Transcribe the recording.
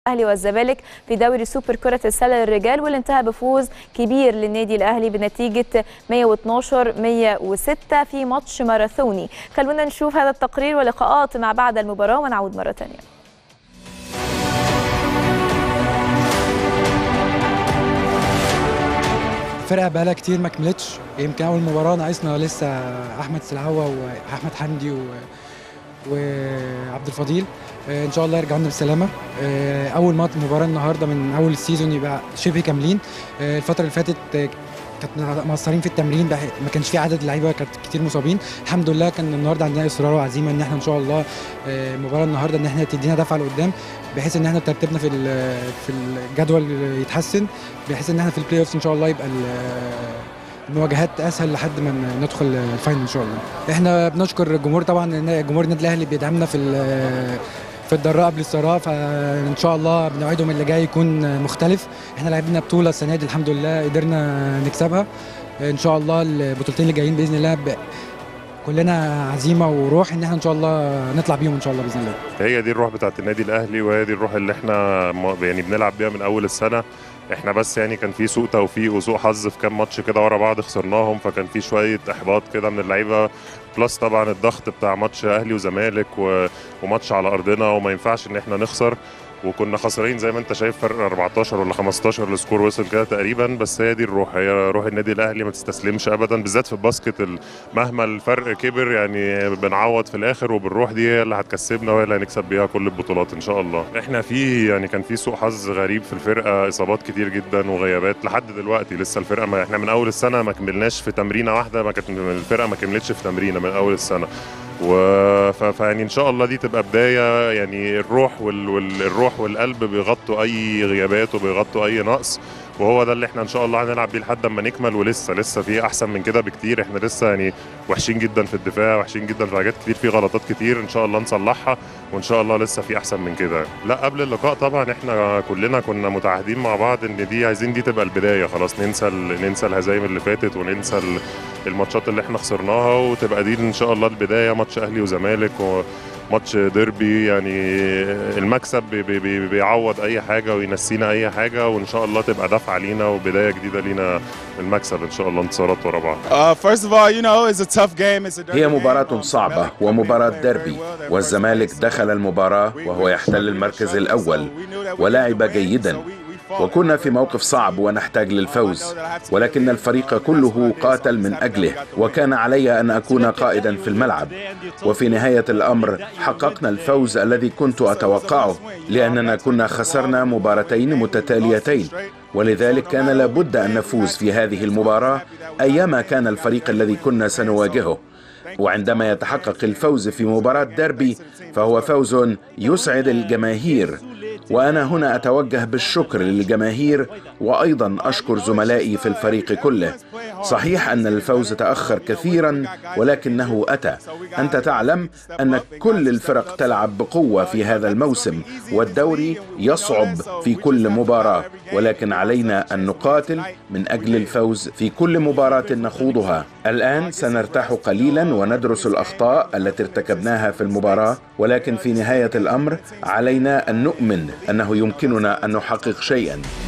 الاهلي والزمالك في دوري سوبر كرة السلة للرجال واللي انتهى بفوز كبير للنادي الاهلي بنتيجة 112 106 في ماتش ماراثوني خلونا نشوف هذا التقرير ولقاءات مع بعد المباراة ونعود مرة ثانية الفرقه بقالها كتير ما كملتش يمكن اول مباراه ناقصنا لسه احمد سلعوه واحمد حمدي و... وعبد الفضيل آه، ان شاء الله يرجعوا لنا بالسلامه آه، اول ماتش مباراه النهارده من اول السيزون يبقى شبه كاملين آه، الفتره اللي فاتت آه، كانت مقصرين في التمرين بح- ما كانش في عدد لعيبه كانت كتير مصابين الحمد لله كان النهارده عندنا اصرار وعزيمه ان احنا ان شاء الله آه، المباراه النهارده ان احنا تدينا دفعه لقدام بحيث ان احنا ترتيبنا في ال- في الجدول يتحسن بحيث ان احنا في البلاي اوفs ان شاء الله يبقى ال- المواجهات اسهل لحد ما ندخل الفاينل ان شاء الله احنا بنشكر الجمهور طبعا إن جمهور النادي الاهلي بيدعمنا في ال- في الضراء قبل السراء فان شاء الله بنوعدهم اللي جاي يكون مختلف احنا لعبنا بطوله السنه دي الحمد لله قدرنا نكسبها ان شاء الله البطولتين اللي جايين باذن الله ب... كلنا عزيمه وروح ان احنا ان شاء الله نطلع بيهم ان شاء الله باذن الله هي دي الروح بتاعت النادي الاهلي وهي دي الروح اللي احنا م- يعني بنلعب بيها من اول السنه احنا بس يعني كان في سوء توفيق وسوء حظ في كام ماتش كده ورا بعض خسرناهم فكان في شويه احباط كده من اللعيبه بلس طبعا الضغط بتاع ماتش اهلي وزمالك و... وماتش على ارضنا وما ينفعش ان احنا نخسر وكنا خسرين زي ما انت شايف فرق 14 ولا 15 السكور وصل كده تقريبا بس هي دي الروح هي روح النادي الاهلي ما تستسلمش ابدا بالذات في الباسكت ال- مهما الفرق كبر يعني بنعوض في الاخر وبالروح دي هي اللي هتكسبنا وهي اللي هنكسب بيها كل البطولات ان شاء الله احنا في يعني كان في سوء حظ غريب في الفرقه اصابات كتير جدا وغيابات لحد دلوقتي لسه الفرقه ما احنا من اول السنه ما كملناش في تمرينه واحده ما كانت الفرقه ما كملتش في تمرينه من اول السنه و ف- فيعني ان شاء الله دي تبقى بدايه يعني الروح وال... وال... الروح والقلب بيغطوا اي غيابات وبيغطوا اي نقص وهو ده اللي احنا ان شاء الله هنلعب بيه لحد اما نكمل ولسه لسه في احسن من كده بكتير احنا لسه يعني وحشين جدا في الدفاع وحشين جدا في حاجات كتير في غلطات كتير ان شاء الله نصلحها وان شاء الله لسه في احسن من كده لا قبل اللقاء طبعا احنا كلنا كنا متعهدين مع بعض ان دي عايزين دي تبقى البدايه خلاص ننسى ال... ننسى الهزايم اللي فاتت وننسى ال... الماتشات اللي احنا خسرناها وتبقى دي ان شاء الله البدايه ماتش اهلي وزمالك وماتش ديربي يعني المكسب بي بي بي بيعوض اي حاجه وينسينا اي حاجه وان شاء الله تبقى دفعه لينا وبدايه جديده لينا المكسب ان شاء الله انتصارات ورا بعض Uh, first of all, you know, it's a tough game. It's a dirty هي game. مباراة Um, صعبة Zamalek ومباراة played very ديربي well. Their والزمالك first دخل المباراة وهو يحتل المركز الأول ولعب جيدا وكنا في موقف صعب ونحتاج للفوز ولكن الفريق كله قاتل من أجله وكان علي أن أكون قائدا في الملعب وفي نهاية الأمر حققنا الفوز الذي كنت أتوقعه لأننا كنا خسرنا مباراتين متتاليتين ولذلك كان لابد أن نفوز في هذه المباراة أيما كان الفريق الذي كنا سنواجهه وعندما يتحقق الفوز في مباراة ديربي فهو فوز يسعد الجماهير وأنا هنا أتوجه بالشكر للجماهير وأيضا أشكر زملائي في الفريق كله صحيح أن الفوز تأخر كثيرا ولكنه أتى أنت تعلم أن كل الفرق تلعب بقوة في هذا الموسم والدوري يصعب في كل مباراة ولكن علينا أن نقاتل من أجل الفوز في كل مباراة نخوضها الآن سنرتاح قليلا وندرس الأخطاء التي ارتكبناها في المباراة ولكن في نهاية الأمر علينا أن نؤمن أنه يمكننا أن نحقق شيئا